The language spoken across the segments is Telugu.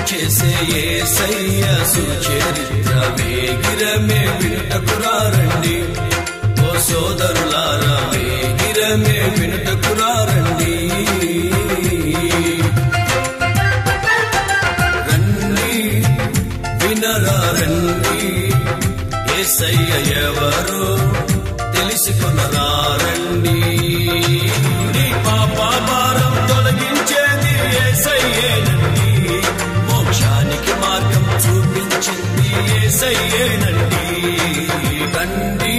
చేసే ఏసయ్య సుచరిత్ర వేగిరమే వినుటకురారండి ఓ సోదరులారా వేగిరమే వినుటకురారండి రండి వినరా రండి ఏసయ్య ఎవరో తెలుసుకునరా రండి నీ పాప భారం తొలగించేది ఏసయ్యేనండి మోక్షానికి మార్గం చూపించింది ఏసయ్యేనండి రండి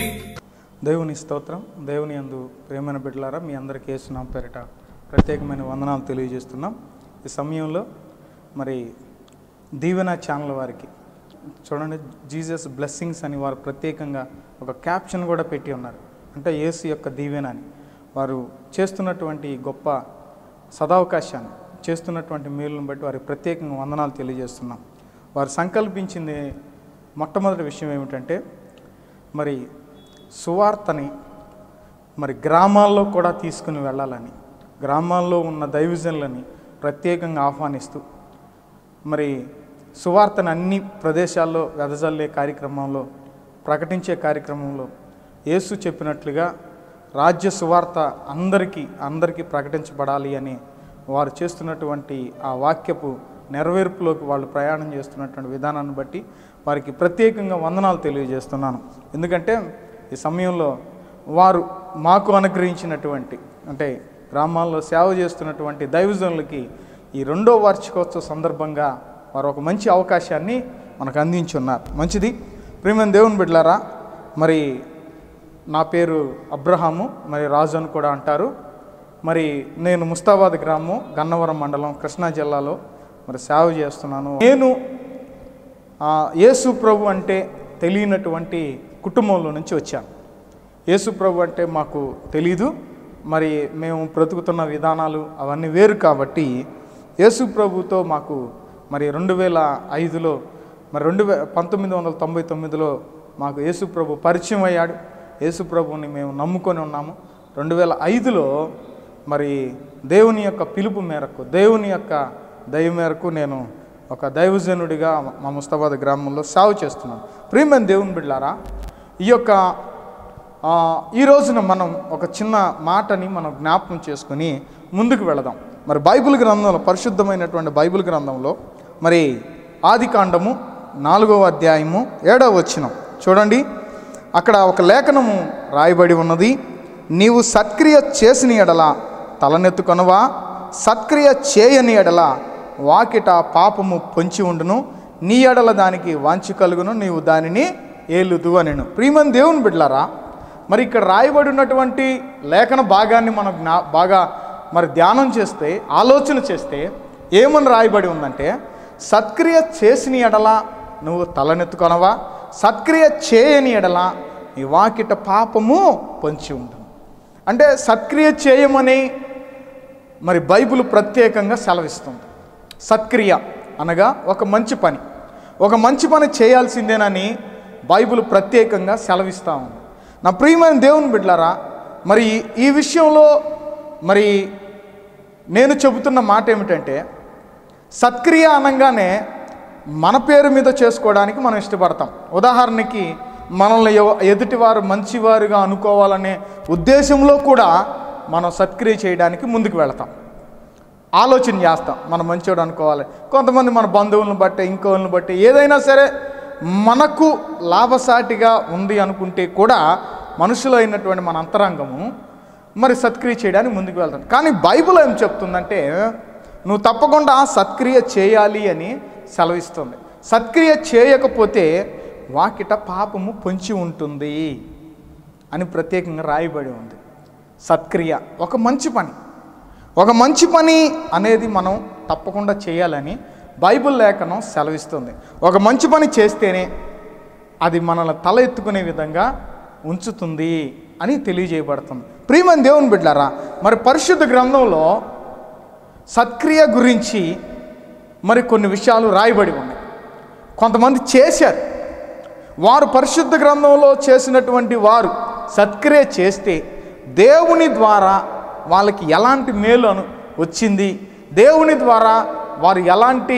దేవుని స్తోత్రం దేవుని యందు ప్రేమైన బిడ్డలారా మీ అందరికీ వేస్తున్నాం పేరిట ప్రత్యేకమైన వందనాలు తెలియజేస్తున్నాం ఈ సమయంలో మరి దీవెన ఛానల్ వారికి చూడండి జీసస్ బ్లెస్సింగ్స్ అని వారు ప్రత్యేకంగా ఒక క్యాప్షన్ కూడా పెట్టి ఉన్నారు అంటే యేసు యొక్క దీవెన అని వారు చేస్తున్నటువంటి గొప్ప సదావకాశాన్ని చేస్తున్నటువంటి మేలును బట్టి వారికి ప్రత్యేకంగా వందనాలు తెలియజేస్తున్నాం వారు సంకల్పించింది మొట్టమొదటి విషయం ఏమిటంటే మరి సువార్తని మరి గ్రామాల్లో కూడా తీసుకుని వెళ్ళాలని గ్రామాల్లో ఉన్న దైవజనులని ప్రత్యేకంగా ఆహ్వానిస్తూ మరి సువార్తను అన్ని ప్రదేశాల్లో వెదజల్లే కార్యక్రమంలో ప్రకటించే కార్యక్రమంలో యేసు చెప్పినట్లుగా రాజ్య సువార్త అందరికీ అందరికీ ప్రకటించబడాలి అని వారు చేస్తున్నటువంటి ఆ వాక్యపు నెరవేర్పులోకి వాళ్ళు ప్రయాణం చేస్తున్నటువంటి విధానాన్ని బట్టి వారికి ప్రత్యేకంగా వందనాలు తెలియజేస్తున్నాను ఎందుకంటే ఈ సమయంలో వారు మాకు అనుగ్రహించినటువంటి అంటే గ్రామాల్లో సేవ చేస్తున్నటువంటి దైవజనులకి ఈ రెండో వార్షికోత్సవ సందర్భంగా వారు ఒక మంచి అవకాశాన్ని మనకు అందించున్నారు మంచిది ప్రేమ దేవుని బిడ్డలారా మరి నా పేరు అబ్రహాము మరి రాజు అని కూడా అంటారు మరి నేను ముస్తాబాద్ గ్రామం గన్నవరం మండలం కృష్ణా జిల్లాలో మరి సేవ చేస్తున్నాను నేను ఆ, యేసు ప్రభు అంటే తెలియనటువంటి కుటుంబంలో నుంచి వచ్చాను యేసు ప్రభు అంటే మాకు తెలీదు మరి మేము బ్రతుకుతున్న విధానాలు అవన్నీ వేరు కాబట్టి యేసు ప్రభుతో మాకు మరి రెండు వేల ఐదులో మరి రెండు వే పంతొమ్మిది వందల తొంభై తొమ్మిదిలో మాకు యేసు ప్రభు పరిచయం అయ్యాడు యేసు ప్రభుని మేము నమ్ముకొని ఉన్నాము రెండు వేల ఐదులో మరి దేవుని యొక్క పిలుపు మేరకు దేవుని యొక్క దయ మేరకు నేను ఒక దైవజనుడిగా మా ముస్తాబాద్ గ్రామంలో సేవ చేస్తున్నాను ప్రియమైన దేవుని బిడ్డారా ఈ యొక్క ఆ, ఈ రోజున మనం ఒక చిన్న మాటని మనం జ్ఞాపకం చేసుకొని ముందుకు వెళదాం మరి బైబిల్ గ్రంథంలో పరిశుద్ధమైనటువంటి బైబిల్ గ్రంథంలో మరి ఆది కాండము నాలుగవ అధ్యాయము ఏడవ వచనం చూడండి అక్కడ ఒక లేఖనము రాయబడి ఉన్నది నీవు సత్క్రియ చేసిన ఎడల తలనెత్తుకొనవా సత్క్రియ చేయని ఎడల వాకిట పాపము పొంచి ఉండును నీ ఎడల దానికి వాంచి కలుగును నీవు దానిని ఏలుదు అనెను ప్రియమని దేవుని బిడ్లారా మరి ఇక్కడ రాయబడి ఉన్నటువంటి లేఖన భాగాన్ని మనం జ్ఞా బాగా మరి ధ్యానం చేస్తే ఆలోచన చేస్తే ఏమని రాయబడి ఉందంటే సత్క్రియ చేసిన ఎడల నువ్వు తలనెత్తుకొనవా సత్క్రియ చేయని ఎడల నీ వాకిట పాపము పొంచి ఉంటుంది అంటే సత్క్రియ చేయమని మరి బైబిల్ ప్రత్యేకంగా సెలవిస్తుంది సత్క్రియ అనగా ఒక మంచి పని ఒక మంచి పని చేయాల్సిందేనని బైబిల్ ప్రత్యేకంగా సెలవిస్తూ ఉంది నా ప్రియమైన దేవుని బిడ్డలారా మరి ఈ విషయంలో మరి నేను చెబుతున్న మాట ఏమిటంటే సత్క్రియ అనగానే మన పేరు మీద చేసుకోవడానికి మనం ఇష్టపడతాం ఉదాహరణకి మనల్ని ఎవ- ఎదుటివారు మంచివారుగా అనుకోవాలనే ఉద్దేశంలో కూడా మనం సత్క్రియ చేయడానికి ముందుకు వెళతాం ఆలోచన చేస్తాం మనం మంచివాడు అనుకోవాలి కొంతమంది మన బంధువులను బట్టి ఇంకోళ్ళని బట్టి ఏదైనా సరే మనకు లాభసాటిగా ఉంది అనుకుంటే కూడా మనుషులు అయినటువంటి మన అంతరంగము మరి సత్క్రియ చేయడానికి ముందుకు వెళ్తాం కానీ బైబిల్ ఏం చెప్తుందంటే నువ్వు తప్పకుండా సత్క్రియ చేయాలి అని సెలవిస్తుంది సత్క్రియ చేయకపోతే వాకిట పాపము పొంచి ఉంటుంది అని ప్రత్యేకంగా రాయబడి ఉంది సత్క్రియ ఒక మంచి పని ఒక మంచి పని అనేది మనం తప్పకుండా చేయాలని బైబిల్ లేఖనం సెలవిస్తుంది ఒక మంచి పని చేస్తేనే అది మనల్ని తల ఎత్తుకునే విధంగా ఉంచుతుంది అని తెలియజేయబడుతుంది ప్రియమని దేవుని బిడ్డారా మరి పరిశుద్ధ గ్రంథంలో సత్క్రియ గురించి మరి కొన్ని విషయాలు రాయబడి ఉన్నాయి కొంతమంది చేశారు వారు పరిశుద్ధ గ్రంథంలో చేసినటువంటి వారు సత్క్రియ చేస్తే దేవుని ద్వారా వాళ్ళకి ఎలాంటి మేలు అను వచ్చింది దేవుని ద్వారా వారు ఎలాంటి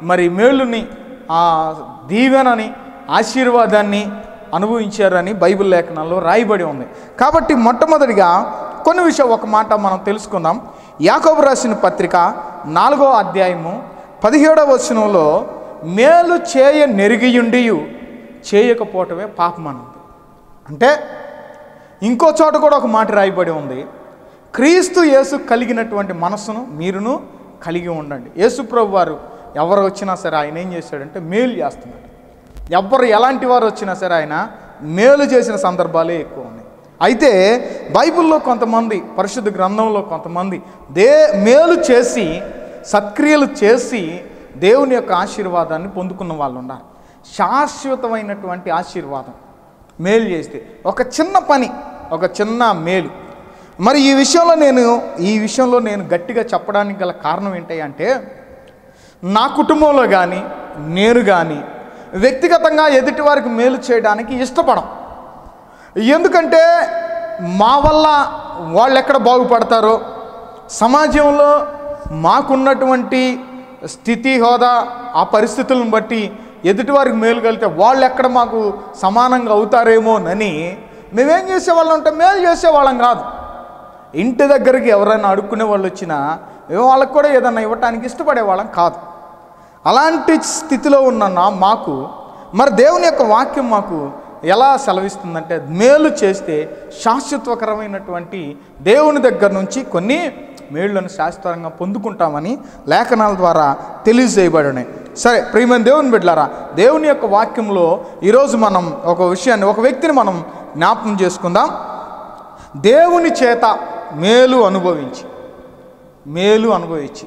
మరి మేలుని ఆ దీవెనని ఆశీర్వాదాన్ని అనుభవించారని బైబిల్ లేఖనాల్లో రాయబడి ఉంది కాబట్టి మొట్టమొదటిగా కొన్ని విషయం ఒక మాట మనం తెలుసుకుందాం యాకోబు రాసిన పత్రిక నాలుగో అధ్యాయము పదిహేడవ వచనంలో మేలు చేయ నెరిగియుండియు చేయకపోవటమే పాపం అని ఉంది అంటే ఇంకో చోట కూడా ఒక మాట రాయబడి ఉంది క్రీస్తు యేసు కలిగినటువంటి మనస్సును మీరును కలిగి ఉండండి యేసు ప్రభు వారు ఎవరు వచ్చినా సరే ఆయన ఏం చేశాడంటే మేలు చేస్తున్నాడు ఎవ్వరు ఎలాంటి వారు వచ్చినా సరే ఆయన మేలు చేసిన సందర్భాలే ఎక్కువ ఉన్నాయి అయితే బైబిల్లో కొంతమంది పరిశుద్ధ గ్రంథంలో కొంతమంది దే మేలు చేసి సత్క్రియలు చేసి దేవుని యొక్క ఆశీర్వాదాన్ని పొందుకున్న వాళ్ళు ఉన్నారు శాశ్వతమైనటువంటి ఆశీర్వాదం మేలు చేస్తే ఒక చిన్న పని ఒక చిన్న మేలు మరి ఈ విషయంలో నేను ఈ విషయంలో నేను గట్టిగా చెప్పడానికి గల కారణం ఏంటి అంటే నా కుటుంబంలో కానీ నేను కానీ వ్యక్తిగతంగా ఎదుటి వారికి మేలు చేయడానికి ఇష్టపడం ఎందుకంటే మా వల్ల వాళ్ళు ఎక్కడ బాగుపడతారో సమాజంలో మాకున్నటువంటి స్థితి హోదా ఆ పరిస్థితులను బట్టి ఎదుటివారికి మేలు కలిగితే వాళ్ళు ఎక్కడ మాకు సమానంగా అవుతారేమోనని మేమేం చేసేవాళ్ళం అంటే మేలు చేసేవాళ్ళం కాదు ఇంటి దగ్గరికి ఎవరైనా అడుక్కునే వాళ్ళు వచ్చినా మేము వాళ్ళకి కూడా ఏదన్నా ఇవ్వటానికి ఇష్టపడే వాళ్ళం కాదు అలాంటి స్థితిలో ఉన్న నా మాకు మరి దేవుని యొక్క వాక్యం మాకు ఎలా సెలవిస్తుందంటే మేలు చేస్తే శాశ్వతకరమైనటువంటి దేవుని దగ్గర నుంచి కొన్ని మేళ్లను శాశ్వతంగా పొందుకుంటామని లేఖనాల ద్వారా తెలియజేయబడినాయి సరే ప్రియమైన దేవుని బిడ్డలారా దేవుని యొక్క వాక్యంలో ఈరోజు మనం ఒక విషయాన్ని ఒక వ్యక్తిని మనం జ్ఞాపకం చేసుకుందాం దేవుని చేత మేలు అనుభవించి మేలు అనుభవించి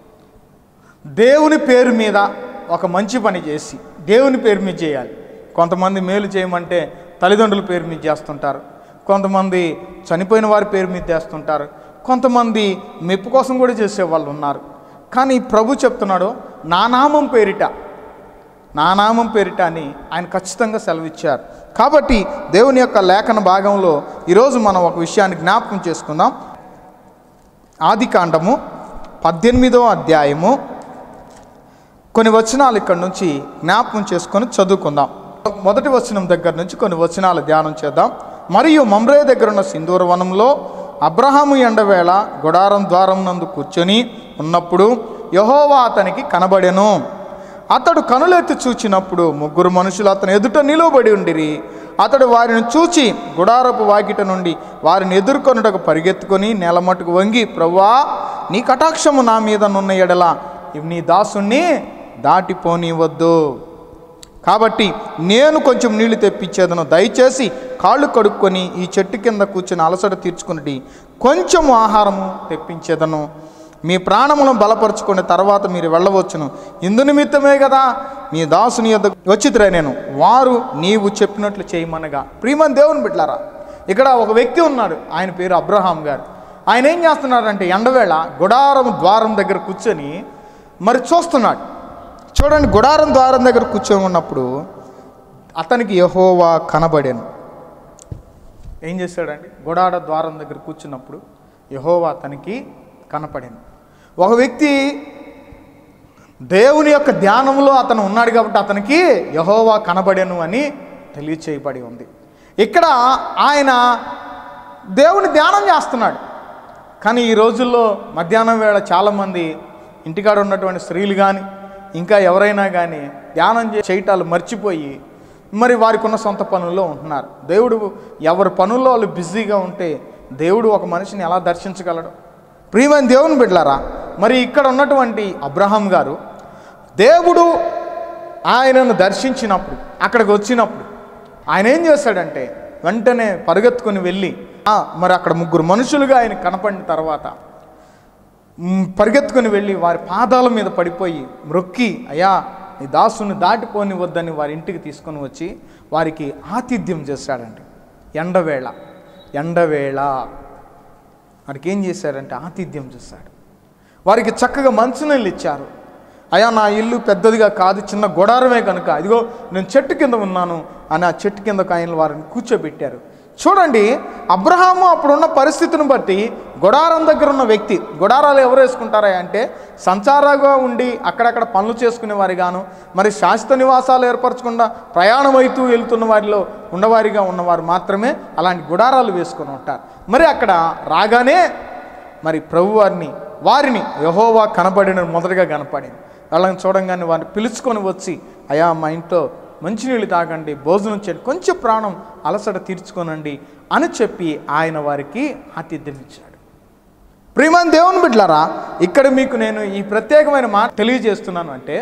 దేవుని పేరు మీద ఒక మంచి పని చేసి దేవుని పేరు మీద చేయాలి కొంతమంది మేలు చేయమంటే తల్లిదండ్రుల పేరు మీద చేస్తుంటారు కొంతమంది చనిపోయిన వారి పేరు మీద చేస్తుంటారు కొంతమంది మెప్పు కోసం కూడా చేసే వాళ్ళు ఉన్నారు కానీ ప్రభు చెప్తున్నాడు నా నామం పేరిట నా నామం పేరిట అని ఆయన ఖచ్చితంగా సెలవిచ్చారు కాబట్టి దేవుని యొక్క లేఖన భాగంలో ఈరోజు మనం ఒక విషయాన్ని జ్ఞాపకం చేసుకుందాం ఆది కాండము పద్దెనిమిదో అధ్యాయము కొన్ని వచనాలు ఇక్కడ నుంచి జ్ఞాపకం చేసుకొని చదువుకుందాం మొదటి వచనం దగ్గర నుంచి కొన్ని వచనాలు ధ్యానం చేద్దాం మరియు మమ్రే దగ్గర ఉన్న సింధూర వనంలో అబ్రహాము ఎండవేళ గుడారం ద్వారం నందు కూర్చొని ఉన్నప్పుడు యహోవా అతనికి కనబడెను అతడు కనులెత్తి చూచినప్పుడు ముగ్గురు మనుషులు అతని ఎదుట నిలువబడి ఉండిరి అతడు వారిని చూచి గుడారపు వాకిట నుండి వారిని ఎదుర్కొనుటకు పరిగెత్తుకొని నేలమట్టుకు వంగి ప్రవ్వా నీ కటాక్షము నా మీద నున్న ఎడల నీ దాసుణ్ణి దాటిపోనివద్దు కాబట్టి నేను కొంచెం నీళ్లు తెప్పించేదను దయచేసి కాళ్ళు కడుక్కొని ఈ చెట్టు కింద కూర్చొని అలసట తీర్చుకుని కొంచెం ఆహారము తెప్పించేదను మీ ప్రాణములను బలపరుచుకునే తర్వాత మీరు వెళ్ళవచ్చును ఇందు నిమిత్తమే కదా నీ దాసుని యొద్ద వచ్చితురే నేను వారు నీవు చెప్పినట్లు చేయమనగా ప్రియమని దేవుని బిడ్లారా ఇక్కడ ఒక వ్యక్తి ఉన్నాడు ఆయన పేరు అబ్రహాం గారు ఆయన ఏం చేస్తున్నాడంటే ఎండవేళ గుడారం ద్వారం దగ్గర కూర్చొని మరి చూస్తున్నాడు చూడండి గుడారం ద్వారం దగ్గర కూర్చొని ఉన్నప్పుడు అతనికి యహోవా కనబడాను ఏం చేశాడండి గుడార ద్వారం దగ్గర కూర్చున్నప్పుడు యహోవా అతనికి కనపడాను ఒక వ్యక్తి దేవుని యొక్క ధ్యానంలో అతను ఉన్నాడు కాబట్టి అతనికి యహోవా కనబడెను అని తెలియచేయబడి ఉంది ఇక్కడ ఆయన దేవుని ధ్యానం చేస్తున్నాడు కానీ ఈ రోజుల్లో మధ్యాహ్నం వేళ చాలామంది ఇంటికాడ ఉన్నటువంటి స్త్రీలు కానీ ఇంకా ఎవరైనా కానీ ధ్యానం చే- చేయటాలు మర్చిపోయి మరి వారికి ఉన్న సొంత పనుల్లో ఉంటున్నారు దేవుడు ఎవరి పనుల్లో వాళ్ళు బిజీగా ఉంటే దేవుడు ఒక మనిషిని ఎలా దర్శించగలడు ప్రియమైన దేవుని బిడ్డలారా మరి ఇక్కడ ఉన్నటువంటి అబ్రహాం గారు దేవుడు ఆయనను దర్శించినప్పుడు అక్కడికి వచ్చినప్పుడు ఆయన ఏం చేశాడంటే వెంటనే పరిగెత్తుకుని వెళ్ళి "ఆ, మరి అక్కడ ముగ్గురు మనుషులుగా ఆయన కనపడిన తర్వాత మ్, పరిగెత్తుకుని వెళ్ళి వారి పాదాల మీద పడిపోయి మ్రొక్కి అయ్యా నీ దాసుని దాటిపోని వద్దని వారి ఇంటికి తీసుకొని వచ్చి వారికి ఆతిథ్యం చేశాడండి ఎండవేళ ఎండవేళ వారికి ఏం చేశారంటే ఆతిథ్యం చేశాడు వారికి చక్కగా మంచినీళ్ళు ఇచ్చారు అయ్యా నా ఇల్లు పెద్దదిగా కాదు చిన్న గుడారమే కనుక ఇదిగో నేను చెట్టు కింద ఉన్నాను అని ఆ చెట్టు కిందకు ఆయన వారిని కూర్చోబెట్టారు చూడండి అబ్రహాము అప్పుడున్న పరిస్థితిని బట్టి గుడారం దగ్గర ఉన్న వ్యక్తి గుడారాలు ఎవరు వేసుకుంటారా అంటే సంచారంగా ఉండి అక్కడక్కడ పనులు చేసుకునే వారిగాను మరి శాశ్వత నివాసాలు ఏర్పరచకుండా ప్రయాణం అవుతూ వెళ్తున్న వారిలో ఉన్నవారిగా ఉన్నవారు మాత్రమే అలాంటి గుడారాలు వేసుకొని ఉంటారు మరి అక్కడ రాగానే మరి ప్రభు వారిని వారిని యహోవా కనపడిన మొదటగా కనపడింది వాళ్ళని చూడంగానే వారిని పిలుచుకొని వచ్చి అయా మా ఇంట్లో మంచినీళ్ళు తాగండి భోజనం చేయండి కొంచెం ప్రాణం అలసట తీర్చుకోనండి అని చెప్పి ఆయన వారికి ఆతిథ్యం ఇచ్చాడు ప్రియమైన దేవుని బిడ్డలారా ఇక్కడ మీకు నేను ఈ ప్రత్యేకమైన మాట తెలియజేస్తున్నాను అంటే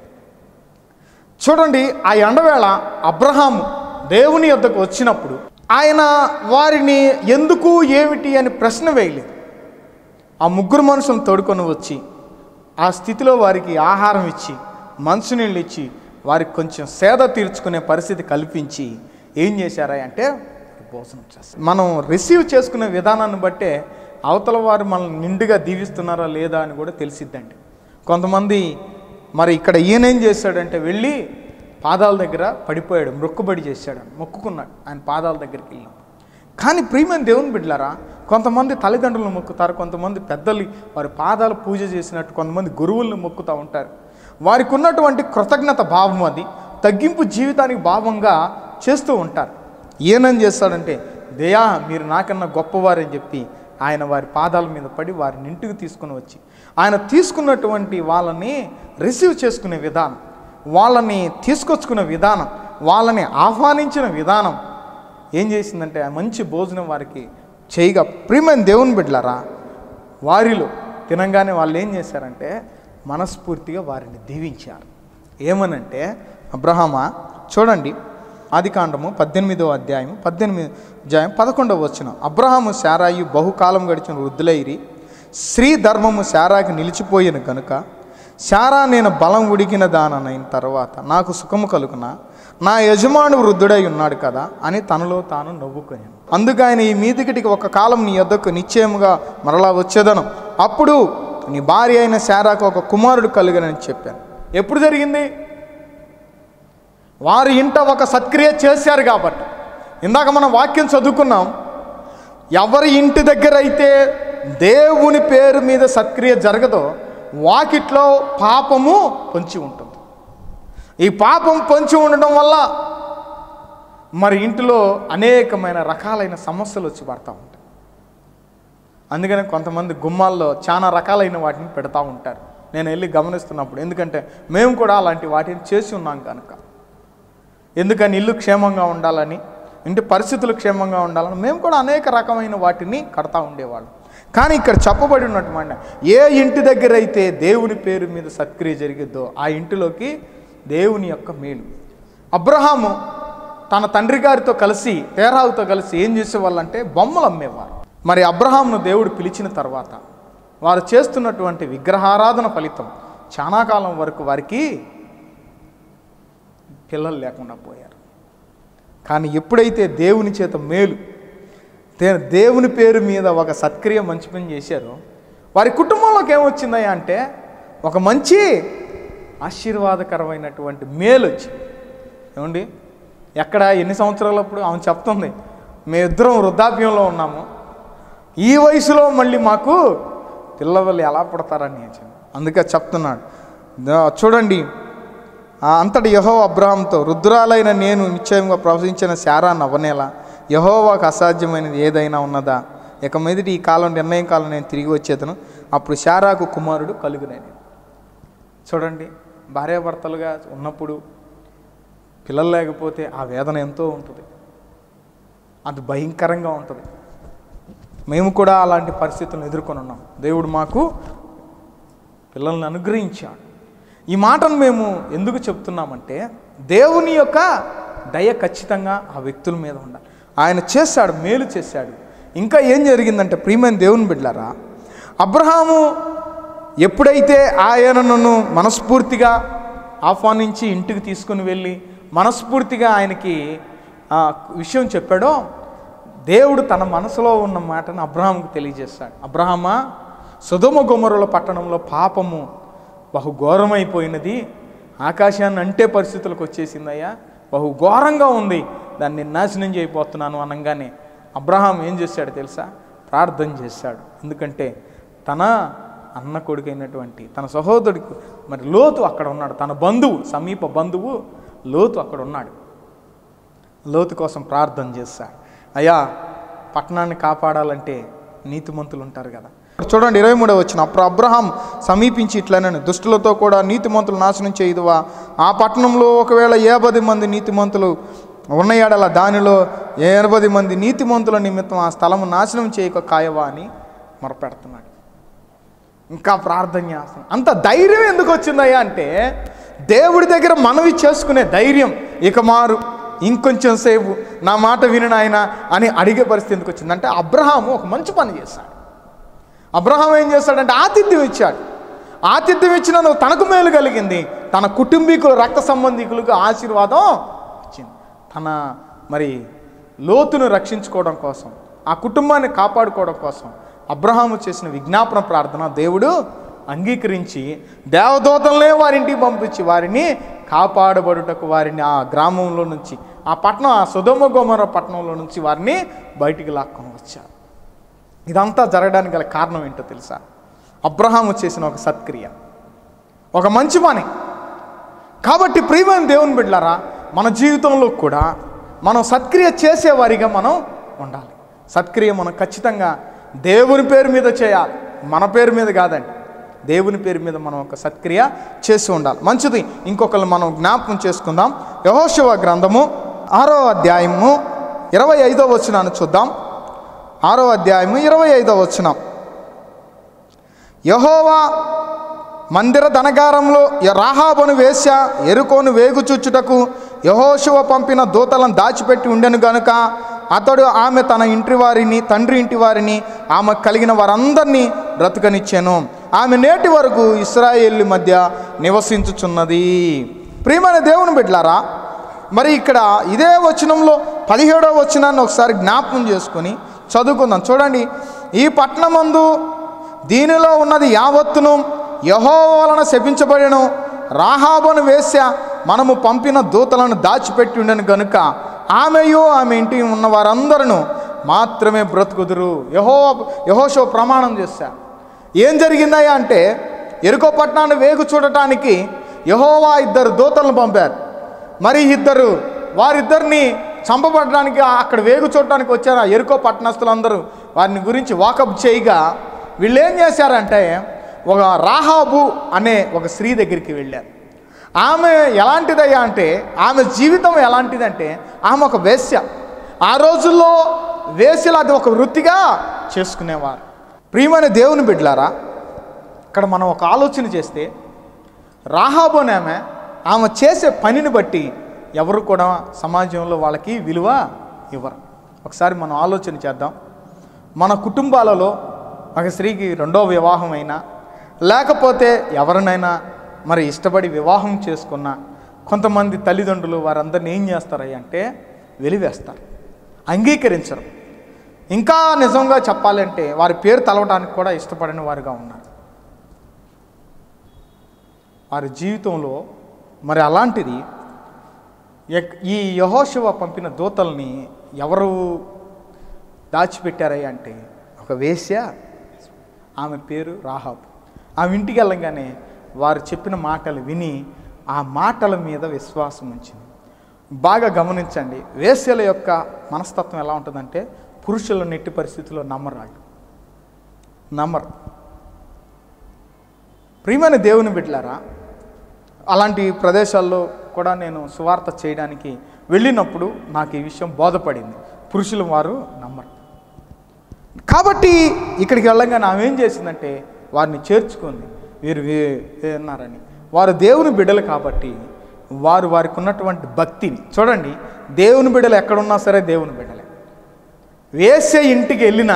చూడండి ఆ ఎండవేళ అబ్రహాము దేవుని యొద్దకు వచ్చినప్పుడు ఆయన వారిని ఎందుకు ఏమిటి అని ప్రశ్న వేయలేదు ఆ ముగ్గురు మనుషులను తోడుకొని వచ్చి ఆ స్థితిలో వారికి ఆహారం ఇచ్చి మంచునీళ్ళు ఇచ్చి వారికి కొంచెం సేద తీర్చుకునే పరిస్థితి కల్పించి ఏం చేశారా అంటే భోజనం చేస్తారు మనం రిసీవ్ చేసుకునే విధానాన్ని బట్టే అవతల వారు మనల్ని నిండుగా దీవిస్తున్నారా లేదా అని కూడా తెలిసిద్దండి కొంతమంది మరి ఇక్కడ ఈయనేం చేశాడంటే వెళ్ళి పాదాల దగ్గర పడిపోయాడు మొక్కుబడి చేశాడు మొక్కుకున్నాడు ఆయన పాదాల దగ్గరికి వెళ్ళాం కానీ ప్రియమైన దేవుని బిడ్డలారా కొంతమంది తల్లిదండ్రులను మొక్కుతారు కొంతమంది పెద్దలు వారి పాదాలు పూజ చేసినట్టు కొంతమంది గురువులను మొక్కుతూ ఉంటారు వారికి ఉన్నటువంటి కృతజ్ఞత భావం అది తగ్గింపు జీవితానికి భావంగా చేస్తూ ఉంటారు ఏనని చేస్తాడంటే దయా మీరు నాకన్నా గొప్పవారని చెప్పి ఆయన వారి పాదాల మీద పడి వారిని ఇంటికి తీసుకుని వచ్చి ఆయన తీసుకున్నటువంటి వాళ్ళని రిసీవ్ చేసుకునే విధానం వాళ్ళని తీసుకొచ్చుకునే విధానం వాళ్ళని ఆహ్వానించిన విధానం ఏం చేసిందంటే ఆ మంచి భోజనం వారికి చేయగా ప్రియమైన దేవుని బిడ్డలారా వారిలో తినంగానే వాళ్ళు ఏం చేశారంటే మనస్ఫూర్తిగా వారిని దీవించారు ఏమనంటే అబ్రహామా చూడండి ఆదికాండము పద్దెనిమిదవ అధ్యాయం పద్దెనిమిది అధ్యాయం పదకొండవ వచ్చిన అబ్రహాము శారాయు బహుకాలం గడిచిన వృద్ధులైరి స్త్రీ ధర్మము శారాకి నిలిచిపోయిన గనుక శారా నేను బలం ఉడికిన దాననైన తర్వాత నాకు సుఖము కలుగున నా యజమాను వృద్ధుడై ఉన్నాడు కదా అని తనలో తాను నవ్వుకొనాను అందుకు ఆయన ఈ మీదికిటికి ఒక కాలం నీ యొద్దకు నిశ్చయముగా మరలా వచ్చేదను అప్పుడు నీ భార్య అయిన శారాకు ఒక కుమారుడు కలుగనని చెప్పాను ఎప్పుడు జరిగింది వారి ఇంట ఒక సత్క్రియ చేశారు కాబట్టి ఇందాక మనం వాక్యం చదువుకున్నాం ఎవరి ఇంటి దగ్గర అయితే దేవుని పేరు మీద సత్క్రియ జరగదో వాకిట్లో పాపము పొంచి ఉంటుంది ఈ పాపం పొంచి ఉండడం వల్ల మరి ఇంటిలో అనేకమైన రకాలైన సమస్యలు వచ్చి పడతా ఉంటాయి అందుకని కొంతమంది గుమ్మాల్లో చాలా రకాలైన వాటిని పెడతా ఉంటారు నేను వెళ్ళి గమనిస్తున్నప్పుడు ఎందుకంటే మేము కూడా అలాంటి వాటిని చేసి ఉన్నాం కనుక ఎందుకని ఇల్లు క్షేమంగా ఉండాలని ఇంటి పరిస్థితులు క్షేమంగా ఉండాలని మేము కూడా అనేక రకమైన వాటిని కడతా ఉండేవాళ్ళం కానీ ఇక్కడ చెప్పబడి ఉన్నటువంటి ఏ ఇంటి దగ్గర అయితే దేవుని పేరు మీద సత్క్రియ జరిగిద్దో ఆ ఇంటిలోకి దేవుని యొక్క మేలు అబ్రహాము తన తండ్రి గారితో కలిసి తేరావుతో కలిసి ఏం చేసేవాళ్ళంటే బొమ్మలు అమ్మేవారు మరి అబ్రహామును దేవుడు పిలిచిన తర్వాత వారు చేస్తున్నటువంటి విగ్రహారాధన ఫలితం చాలా కాలం వరకు వారికి పిల్లలు లేకుండా పోయారు కానీ ఎప్పుడైతే దేవుని చేత మేలు దే- దేవుని పేరు మీద ఒక సత్క్రియ మంచి పని చేశారో వారి కుటుంబంలోకి ఏమొచ్చిందయ్యా అంటే ఒక మంచి ఆశీర్వాదకరమైనటువంటి మేలు వచ్చింది ఏమండి ఎక్కడ ఎన్ని సంవత్సరాలప్పుడు ఆమె చెప్తుంది మేమిద్దరం వృద్ధాప్యంలో ఉన్నాము ఈ వయసులో మళ్ళీ మాకు పిల్లవాళ్ళు ఎలా పుడతారని నేను చెప్పాను. అందుకే చెప్తున్నాడు దా- చూడండి ఆ అంతటి యహో అబ్రాహాంతో రుద్రాలైన నేను నిశ్చయంగా ప్రవచించిన శారా నవ్వనేలా యహోవాకు అసాధ్యమైనది ఏదైనా ఉన్నదా ఇక మీదటి ఈ కాలం నిర్ణయం కాలం నేను తిరిగి వచ్చేదను అప్పుడు శారాకు కుమారుడు కలుగునేది చూడండి భార్యాభర్తలుగా ఉన్నప్పుడు పిల్లలు లేకపోతే ఆ వేదన ఎంతో ఉంటుంది అది భయంకరంగా ఉంటుంది మేము కూడా అలాంటి పరిస్థితులను ఎదుర్కొని ఉన్నాం దేవుడు మాకు పిల్లల్ని అనుగ్రహించాడు ఈ మాటను మేము ఎందుకు చెప్తున్నామంటే దేవుని యొక్క దయ ఖచ్చితంగా ఆ వ్యక్తుల మీద ఉండాలి ఆయన చేశాడు మేలు చేశాడు ఇంకా ఏం జరిగిందంటే ప్రియమైన దేవుని బిడ్డారా అబ్రహాము ఎప్పుడైతే ఆయనను మనస్ఫూర్తిగా ఆహ్వానించి ఇంటికి తీసుకుని వెళ్ళి మనస్ఫూర్తిగా ఆయనకి ఆ విషయం చెప్పాడో దేవుడు తన మనసులో ఉన్న మాటను అబ్రహాంకు తెలియజేస్తాడు అబ్రహమా సుధమ గుమరుల పట్టణంలో పాపము బహు ఘోరమైపోయినది ఆకాశాన్ని అంటే పరిస్థితులకు వచ్చేసిందయ్యా బహు ఘోరంగా ఉంది దాన్ని నాశనం చేయబోతున్నాను అనగానే అబ్రహాం ఏం చేశాడు తెలుసా ప్రార్థన చేశాడు ఎందుకంటే తన అన్న కొడుకైనటువంటి తన సహోదరుడికి మరి లోతు అక్కడ ఉన్నాడు తన బంధువు సమీప బంధువు లోతు అక్కడ ఉన్నాడు లోతు కోసం ప్రార్థన చేశాడు అయ్యా పట్టణాన్ని కాపాడాలంటే నీతిమంతులు ఉంటారు కదా చూడండి ఇరవై మూడవ వచ్చిన అప్పుడు అబ్రహాం సమీపించి ఇట్లనని దుష్టులతో కూడా నీతిమంతులు నాశనం చేయదువా ఆ పట్టణంలో ఒకవేళ ఏబది మంది నీతిమంతులు ఉన్నయాడల దానిలో ఎనభై మంది నీతిమంతుల నిమిత్తం ఆ స్థలము నాశనం చేయక కాయవా అని మొరపెడుతున్నాడు ఇంకా ప్రార్థన చేస్తాను అంత ధైర్యం ఎందుకు వచ్చిందయ్యా అంటే దేవుడి దగ్గర మనవి చేసుకునే ధైర్యం ఇక మారు ఇంకొంచెం సేపు నా మాట విను నాయన అని అడిగే పరిస్థితి ఎందుకు వచ్చింది అంటే అబ్రహాము ఒక మంచి పని చేశాడు అబ్రహాం ఏం చేశాడంటే ఆతిథ్యం ఇచ్చాడు ఆతిథ్యం ఇచ్చినందుకు తనకు మేలు కలిగింది తన కుటుంబీకులు రక్త సంబంధికులకు ఆశీర్వాదం ఇచ్చింది తన మరి లోతును రక్షించుకోవడం కోసం ఆ కుటుంబాన్ని కాపాడుకోవడం కోసం అబ్రహాము చేసిన విజ్ఞాపన ప్రార్థన దేవుడు అంగీకరించి దేవదూతలనే వారింటికి పంపించి వారిని కాపాడబడుటకు వారిని ఆ గ్రామంలో నుంచి ఆ పట్టణం ఆ సుధమ గోమర పట్టణంలో నుంచి వారిని బయటికి లాక్కొని వచ్చారు ఇదంతా జరగడానికి గల కారణం ఏంటో తెలుసా అబ్రహాము చేసిన ఒక సత్క్రియ ఒక మంచి పని కాబట్టి ప్రియమైన దేవుని బిడ్డలారా మన జీవితంలో కూడా మనం సత్క్రియ చేసేవారిగా మనం ఉండాలి సత్క్రియ మనం ఖచ్చితంగా దేవుని పేరు మీద చేయాలి మన పేరు మీద కాదండి దేవుని పేరు మీద మనం ఒక సత్క్రియ చేసి ఉండాలి మంచిది ఇంకొకరు మనం జ్ఞాపకం చేసుకుందాం యహోశివ గ్రంథము ఆరో అధ్యాయము ఇరవై ఐదో వచనాన్ని చూద్దాం ఆరో అధ్యాయము ఇరవై ఐదో వచనం యహోవా మందిర ధనగారంలో య- రాహాబును వేశ్య ఎరుకోను వేగుచుచ్చుటకు యహోశువ పంపిన దూతలను దాచిపెట్టి ఉండెను గనుక అతడు ఆమె తన ఇంటి వారిని తండ్రి ఇంటి వారిని ఆమె కలిగిన వారందరినీ బ్రతుకనిచ్చాను ఆమె నేటి వరకు ఇస్రాయేల్ మధ్య నివసించుచున్నది ప్రియమైన దేవుని బిడ్లారా మరి ఇక్కడ ఇదే వచనంలో పదిహేడవ వచనాన్ని ఒకసారి జ్ఞాపకం చేసుకొని చదువుకుందాం చూడండి ఈ పట్టణమందు దీనిలో ఉన్నది యావత్తును యహో వలన శపించబడిను రాహాబును వేశ్య మనము పంపిన దూతలను దాచిపెట్టి ఉండను గనుక ఆమెయు ఆమె ఇంటి ఉన్న వారందరూ మాత్రమే బ్రతుకుదురు యహో యహోషో ప్రమాణం చేశా ఏం జరిగిందయ్యా అంటే ఎరుకో పట్టణాన్ని వేగు చూడటానికి యహోవా ఇద్దరు దూతలను పంపారు మరి ఇద్దరు వారిద్దరిని చంపబడడానికి అక్కడ వేగు చూడటానికి వచ్చారు ఆ ఎరుకో పట్టణస్తులందరూ వారిని గురించి వాకప్ చేయగా వీళ్ళు ఏం చేశారంటే ఒక రాహాబు అనే ఒక స్త్రీ దగ్గరికి వెళ్ళారు ఆమె ఎలాంటిదయ్యా అంటే ఆమె జీవితం ఎలాంటిదంటే ఆమె ఒక వేశ్య ఆ రోజుల్లో వేశ్యలు అది ఒక వృత్తిగా చేసుకునేవారు ప్రియమైన దేవుని బిడ్డలారా ఇక్కడ మనం ఒక ఆలోచన చేస్తే రాహాబు అనే ఆమె ఆమె చేసే పనిని బట్టి ఎవరు కూడా సమాజంలో వాళ్ళకి విలువ ఇవ్వరు ఒకసారి మనం ఆలోచన చేద్దాం మన కుటుంబాలలో ఒక స్త్రీకి రెండో వివాహం అయినా లేకపోతే ఎవరినైనా మరి ఇష్టపడి వివాహం చేసుకున్న కొంతమంది తల్లిదండ్రులు వారందరిని ఏం చేస్తారయ్య అంటే వెలివేస్తారు అంగీకరించరు ఇంకా నిజంగా చెప్పాలంటే వారి పేరు తలవడానికి కూడా ఇష్టపడని వారుగా ఉన్నారు వారి జీవితంలో మరి అలాంటిది ఎక్- ఈ యహోశివ పంపిన దూతల్ని ఎవరు దాచిపెట్టారయ్య అంటే ఒక వేశ్య ఆమె పేరు రాహాబ్ ఆమె ఇంటికి వెళ్ళంగానే వారు చెప్పిన మాటలు విని ఆ మాటల మీద విశ్వాసం ఉంచింది బాగా గమనించండి వేశ్యల యొక్క మనస్తత్వం ఎలా ఉంటుందంటే పురుషుల నెట్టి పరిస్థితుల్లో నమ్మరాళ్ళు నమ్మరు ప్రియమైన దేవుని బిడ్డలారా అలాంటి ప్రదేశాల్లో కూడా నేను సువార్త చేయడానికి వెళ్ళినప్పుడు నాకు ఈ విషయం బోధపడింది పురుషులు వారు నమ్మరు కాబట్టి ఇక్కడికి వెళ్ళంగానే ఆమె ఏం చేసిందంటే వారిని చేర్చుకుంది వీరు వే- విన్నారని వారు దేవుని బిడ్డలు కాబట్టి వారు వారికి ఉన్నటువంటి భక్తిని చూడండి దేవుని బిడ్డలు ఎక్కడున్నా సరే దేవుని బిడ్డలే వేసే ఇంటికి వెళ్ళినా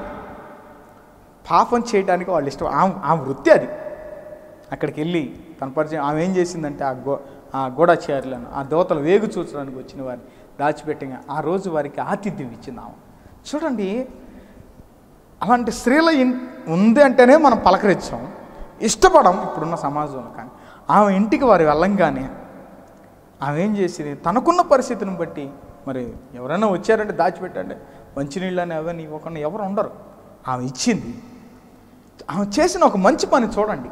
పాపం చేయడానికి వాళ్ళు ఇష్టం ఆమె ఆమె వృత్తి అది అక్కడికి వెళ్ళి తన పరిచయం ఆమె ఏం చేసిందంటే ఆ గో ఆ గూఢచారులను ఆ దోతలు వేగు చూచడానికి వచ్చిన వారిని దాచిపెట్టి ఆ రోజు వారికి ఆతిథ్యం ఇచ్చింది ఆమె చూడండి అలాంటి స్త్రీల ఇన్ ఉంది అంటేనే మనం పలకరించాం ఇష్టపడం ఇప్పుడున్న సమాజంలో కానీ ఆమె ఇంటికి వారు వెళ్ళంగానే ఆమె ఏం చేసింది తనకున్న పరిస్థితిని బట్టి మరి ఎవరైనా వచ్చారంటే దాచిపెట్టండి మంచినీళ్ళు అని అవన్నీ ఇవ్వకుండా ఎవరు ఉండరు ఆమె ఇచ్చింది ఆమె చేసిన ఒక మంచి పని చూడండి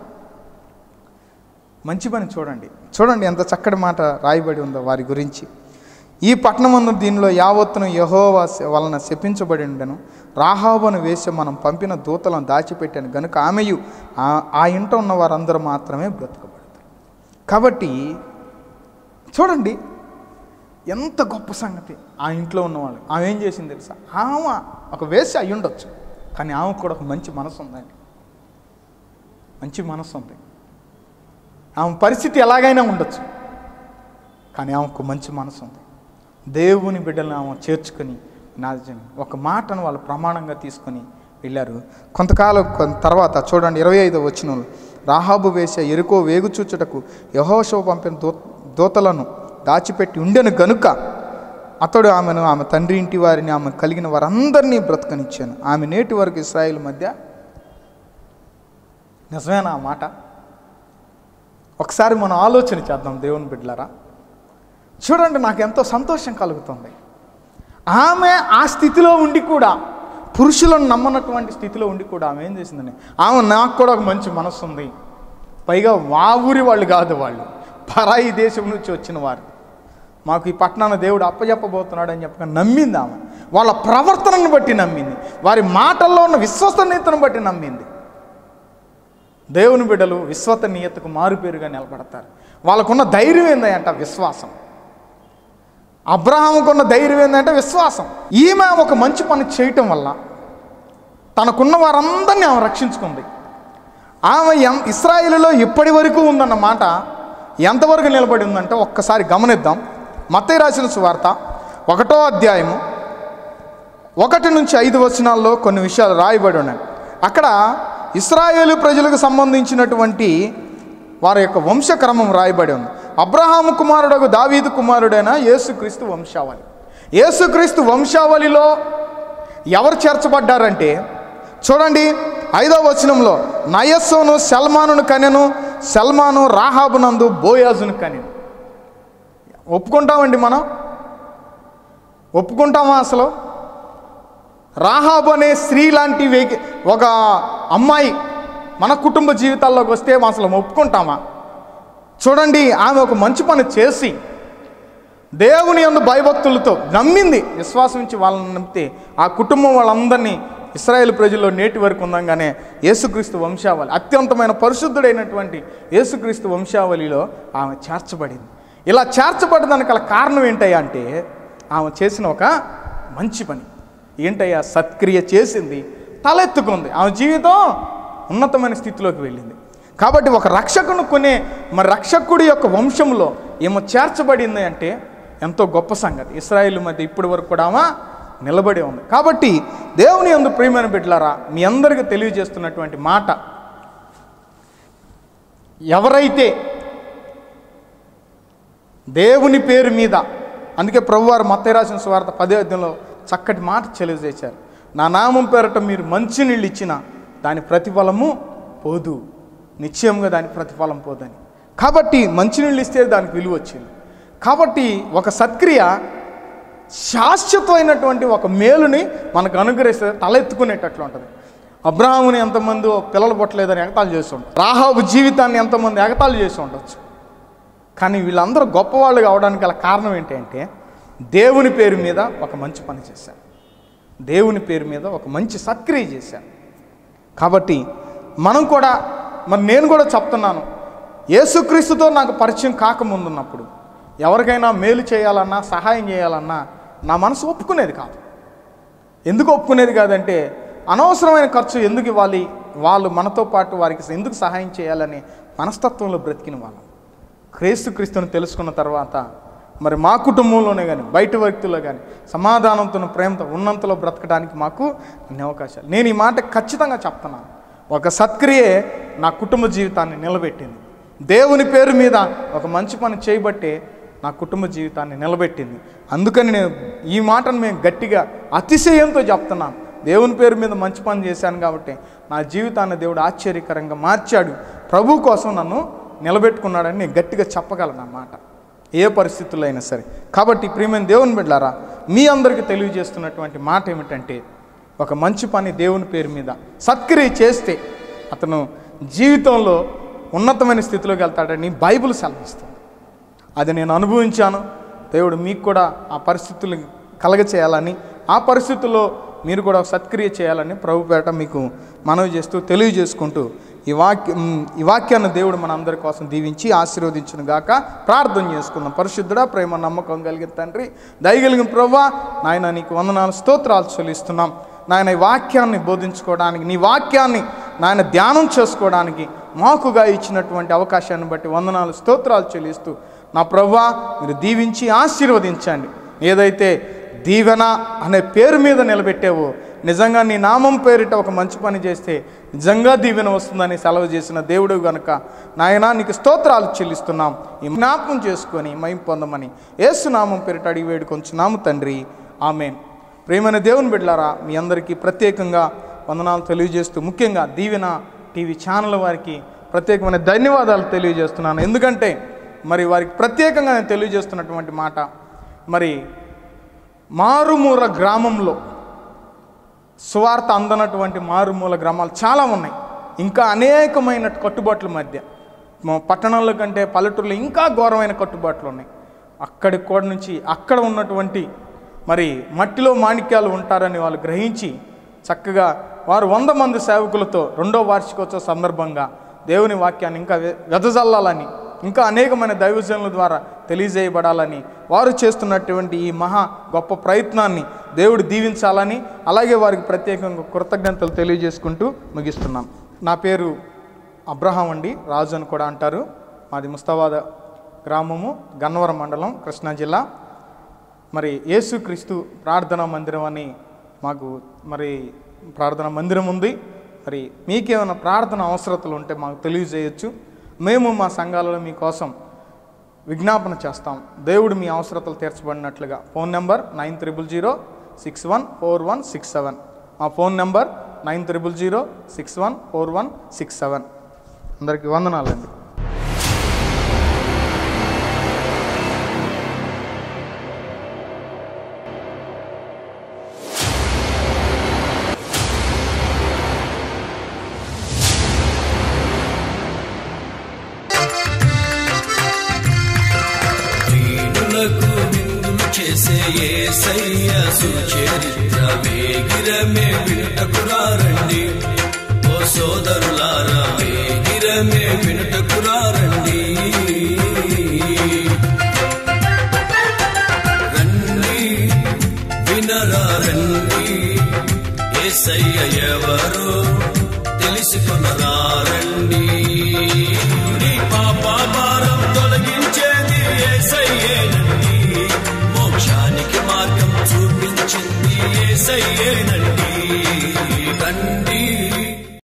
మంచి పని చూడండి చూడండి ఎంత చక్కటి మాట రాయబడి ఉందో వారి గురించి ఈ పట్టణమందు దీనిలో యావత్తును యహోవా శ- వలన శపించబడి ఉండెను రాహాబును వేసి మనం పంపిన దూతలను దాచిపెట్టాను గనుక ఆమెయు ఆ- ఆ ఇంట ఉన్న వారందరూ మాత్రమే బ్రతకబడతారు కాబట్టి చూడండి ఎంత గొప్ప సంగతి ఆ ఇంట్లో ఉన్నవాళ్ళు ఆమె ఏం చేసింది తెలుసా ఆమె ఒక వేసి అయి ఉండొచ్చు కానీ ఆమెకు కూడా ఒక మంచి మనసు ఉందండి మంచి మనసు ఉంది ఆమె పరిస్థితి ఎలాగైనా ఉండొచ్చు కానీ ఆమెకు మంచి మనసు ఉంది దేవుని బిడ్డలను ఆమె చేర్చుకొని నా జన్- ఒక మాటను వాళ్ళు ప్రమాణంగా తీసుకొని వెళ్ళారు కొంతకాలం కొంత తర్వాత చూడండి ఇరవై ఐదో వచ్చిన రాహాబు వేసే ఎరుకో వేగుచూచుటకు యహోషో పంపిన దూ దూతలను దాచిపెట్టి ఉండెను గనుక అతడు ఆమెను ఆమె తండ్రి ఇంటి వారిని ఆమె కలిగిన వారందరినీ బ్రతకనిచ్చాను ఆమె నేటి వరకు ఇస్రాయిల్ మధ్య నిజమేనా ఆ మాట ఒకసారి మనం ఆలోచన చేద్దాం దేవుని బిడ్డలారా చూడండి నాకు ఎంతో సంతోషం కలుగుతుంది ఆమె ఆ స్థితిలో ఉండి కూడా పురుషులను నమ్మనటువంటి స్థితిలో ఉండి కూడా ఆమె ఏం చేసిందని ఆమె నాకు కూడా ఒక మంచి మనసు ఉంది పైగా మా ఊరి వాళ్ళు కాదు వాళ్ళు పరాయి దేశం నుంచి వచ్చిన వారు మాకు ఈ పట్టణాన్ని దేవుడు అప్పచెప్పబోతున్నాడు అని చెప్పక నమ్మింది ఆమె వాళ్ళ ప్రవర్తనను బట్టి నమ్మింది వారి మాటల్లో ఉన్న విశ్వసనీయతను బట్టి నమ్మింది దేవుని బిడ్డలు విశ్వసనీయతకు మారుపేరుగా నిలబడతారు వాళ్ళకున్న ధైర్యం ఏందంట విశ్వాసం అబ్రహాముకున్న ధైర్యం ఏంటంటే విశ్వాసం ఈమె ఒక మంచి పని చేయటం వల్ల తనకున్న వారందరినీ ఆమె రక్షించుకుంది ఆమె ఎం ఇస్రాయిల్లో ఇప్పటి వరకు ఉందన్న మాట ఎంతవరకు నిలబడి ఉందంటే ఒక్కసారి గమనిద్దాం మత్తయి రాసిన సువార్త ఒకటో అధ్యాయము ఒకటి నుంచి ఐదు వచనాల్లో కొన్ని విషయాలు రాయబడి ఉన్నాయి అక్కడ ఇస్రాయేలు ప్రజలకు సంబంధించినటువంటి వారి యొక్క వంశక్రమం రాయబడి ఉంది అబ్రహాము కుమారుడకు దావీదు కుమారుడైన యేసుక్రీస్తు వంశావళి యేసుక్రీస్తు వంశావళిలో ఎవరు చేర్చబడ్డారంటే చూడండి ఐదవ వచనంలో నయస్సును సల్మానును కనెను సల్మాను రాహాబునందు బోయాజును కనెను ఒప్పుకుంటామండి మనం ఒప్పుకుంటామా అసలు రాహాబు అనే స్త్రీ లాంటి వేగి ఒక అమ్మాయి మన కుటుంబ జీవితాల్లోకి వస్తే మనం అసలు ఒప్పుకుంటామా చూడండి ఆమె ఒక మంచి పని చేసి దేవుని యందు భయభక్తులతో నమ్మింది విశ్వాసం నుంచి వాళ్ళని నమ్మితే ఆ కుటుంబం వాళ్ళందరినీ ఇస్రాయేల్ ప్రజల్లో నేటి వరకు ఉందంగానే యేసుక్రీస్తు వంశావళి అత్యంతమైన పరిశుద్ధుడైనటువంటి యేసుక్రీస్తు వంశావళిలో ఆమె చేర్చబడింది ఇలా చేర్చబడడానికి గల కారణం ఏంటయ్యా అంటే ఆమె చేసిన ఒక మంచి పని ఏంటయ్యా సత్క్రియ చేసింది తలెత్తుకుంది ఆమె జీవితం ఉన్నతమైన స్థితిలోకి వెళ్ళింది కాబట్టి ఒక రక్షకును కొనే మరి రక్షకుడి యొక్క వంశంలో ఏమో చేర్చబడింది అంటే ఎంతో గొప్ప సంగతి ఇస్రాయిల్ మధ్య ఇప్పటి వరకు కూడా ఆమె నిలబడి ఉంది కాబట్టి దేవుని అందు ప్రియమైన బిడ్డలారా మీ అందరికీ తెలియజేస్తున్నటువంటి మాట ఎవరైతే దేవుని పేరు మీద అందుకే ప్రభువారు మత్తయి రాసిన సువార్త పదే అధ్యాయంలో చక్కటి మాట తెలియజేశారు నా నామం పేరట మీరు మంచినీళ్ళు ఇచ్చిన దాని ప్రతిఫలము పోదు నిశ్చయంగా దాని ప్రతిఫలం పోదని కాబట్టి మంచినీళ్ళు ఇస్తే దానికి విలువ వచ్చింది కాబట్టి ఒక సత్క్రియ శాశ్వతమైనటువంటి ఒక మేలుని మనకు అనుగ్రహిస్తే తలెత్తుకునేటట్లు ఉంటుంది అబ్రాహముని ఎంతమంది పిల్లలు పుట్టలేదని ఎగతాలు చేసి ఉంటారు రాహాబు జీవితాన్ని ఎంతమంది ఎగతాలు చేసి ఉండొచ్చు కానీ వీళ్ళందరూ గొప్పవాళ్ళు కావడానికి గల కారణం ఏంటంటే దేవుని పేరు మీద ఒక మంచి పని చేశారు దేవుని పేరు మీద ఒక మంచి సత్క్రియ చేశారు కాబట్టి మనం కూడా మరి నేను కూడా చెప్తున్నాను యేసుక్రీస్తుతో నాకు పరిచయం కాకముందున్నప్పుడు ఎవరికైనా మేలు చేయాలన్నా సహాయం చేయాలన్నా నా మనసు ఒప్పుకునేది కాదు ఎందుకు ఒప్పుకునేది కాదంటే అనవసరమైన ఖర్చు ఎందుకు ఇవ్వాలి వాళ్ళు మనతో పాటు వారికి ఎందుకు సహాయం చేయాలని మనస్తత్వంలో బ్రతికిన వాళ్ళం క్రీస్తు క్రీస్తుని తెలుసుకున్న తర్వాత మరి మా కుటుంబంలోనే కానీ బయట వ్యక్తుల్లో కానీ సమాధానంతో ప్రేమతో ఉన్నంతలో బ్రతకడానికి మాకు అన్ని అవకాశాలు నేను ఈ మాట ఖచ్చితంగా చెప్తున్నాను ఒక సత్క్రియే నా కుటుంబ జీవితాన్ని నిలబెట్టింది దేవుని పేరు మీద ఒక మంచి పని చేయబట్టే నా కుటుంబ జీవితాన్ని నిలబెట్టింది అందుకని నేను ఈ మాటను మేము గట్టిగా అతిశయంతో చెప్తున్నాను దేవుని పేరు మీద మంచి పని చేశాను కాబట్టి నా జీవితాన్ని దేవుడు ఆశ్చర్యకరంగా మార్చాడు ప్రభు కోసం నన్ను నిలబెట్టుకున్నాడని నేను గట్టిగా చెప్పగలను అన్నమాట ఏ పరిస్థితుల్లో అయినా సరే కాబట్టి ప్రియమైన దేవుని బిడ్డారా మీ అందరికీ తెలియజేస్తున్నటువంటి మాట ఏమిటంటే ఒక మంచి పని దేవుని పేరు మీద సత్క్రియ చేస్తే అతను జీవితంలో ఉన్నతమైన స్థితిలోకి వెళ్తాడని బైబిల్ సెలవిస్తుంది అది నేను అనుభవించాను దేవుడు మీకు కూడా ఆ పరిస్థితులు కలగ చేయాలని ఆ పరిస్థితుల్లో మీరు కూడా సత్క్రియ చేయాలని ప్రభుపేట మీకు మనవి చేస్తూ తెలియజేసుకుంటూ ఈ వాక్యం ఈ వాక్యాన్ని దేవుడు మన అందరి కోసం దీవించి ఆశీర్వదించును గాక ప్రార్థన చేసుకుందాం పరిశుద్ధుడా ప్రేమ నమ్మకం కలిగిన తండ్రి దయగలిగిన ప్రవ్వా నాయన నీకు వందనాలు స్తోత్రాలు చెల్లిస్తున్నాం నాయన ఈ వాక్యాన్ని బోధించుకోవడానికి నీ వాక్యాన్ని నాయన ధ్యానం చేసుకోవడానికి మాకుగా ఇచ్చినటువంటి అవకాశాన్ని బట్టి వందనాలు స్తోత్రాలు చెల్లిస్తూ నా ప్రవ్వా మీరు దీవించి ఆశీర్వదించండి ఏదైతే దీవెన అనే పేరు మీద నిలబెట్టావో నిజంగా నీ నామం పేరిట ఒక మంచి పని చేస్తే నిజంగా దీవెన వస్తుందని సెలవు చేసిన దేవుడు గనుక నాయనా నీకు స్తోత్రాలు చెల్లిస్తున్నాం ఈ జ్ఞాపకం చేసుకొని మయం పొందమని ఏసునామం పేరిట అడిగి వేడుకొంచున్నాము తండ్రి ఆమెన్ ప్రేమైన దేవుని బిడ్డలారా మీ అందరికీ ప్రత్యేకంగా వందనాలు తెలియజేస్తూ ముఖ్యంగా దీవెన టీవీ ఛానల్ వారికి ప్రత్యేకమైన ధన్యవాదాలు తెలియజేస్తున్నాను ఎందుకంటే మరి వారికి ప్రత్యేకంగా నేను తెలియజేస్తున్నటువంటి మాట మరి మారుమూల గ్రామంలో సువార్త అందనటువంటి మారుమూల గ్రామాలు చాలా ఉన్నాయి ఇంకా అనేకమైన కట్టుబాట్ల మధ్య మా పట్టణాల కంటే పల్లెటూరులో ఇంకా ఘోరమైన కట్టుబాట్లు ఉన్నాయి అక్కడి కూడా నుంచి అక్కడ ఉన్నటువంటి మరి మట్టిలో మాణిక్యాలు ఉంటారని వాళ్ళు గ్రహించి చక్కగా వారు వంద మంది సేవకులతో రెండో వార్షికోత్సవ సందర్భంగా దేవుని వాక్యాన్ని ఇంకా వె- వెదజల్లాలని ఇంకా అనేకమైన దైవజనుల ద్వారా తెలియజేయబడాలని వారు చేస్తున్నటువంటి ఈ మహా గొప్ప ప్రయత్నాన్ని దేవుడు దీవించాలని అలాగే వారికి ప్రత్యేకంగా కృతజ్ఞతలు తెలియజేసుకుంటూ ముగిస్తున్నాం నా పేరు అబ్రహాం అండి రాజు అని కూడా అంటారు మాది ముస్తాబాద్ గ్రామము గన్నవరం మండలం కృష్ణా జిల్లా మరి యేసుక్రీస్తు ప్రార్థనా మందిరం అని మాకు మరి ప్రార్థనా మందిరం ఉంది మరి మీకేమైనా ప్రార్థన అవసరతలు ఉంటే మాకు తెలియజేయచ్చు మేము మా సంఘాలలో మీకోసం విజ్ఞాపన చేస్తాం దేవుడు మీ అవసరతలు తీర్చబడినట్లుగా phone number nine triple zero six one four one six seven మా phone number nine triple zero six one four one six seven అందరికీ వందనాలండి దీనులకు విందులు చేసే ఏసయ్య సుచరిత్ర వేగిరమే వినుటకురారండి ఓ సోదరులారా వేగిరమే వినుటకురారండి రండి వినరా రండి ఏసయ్య ఎవరో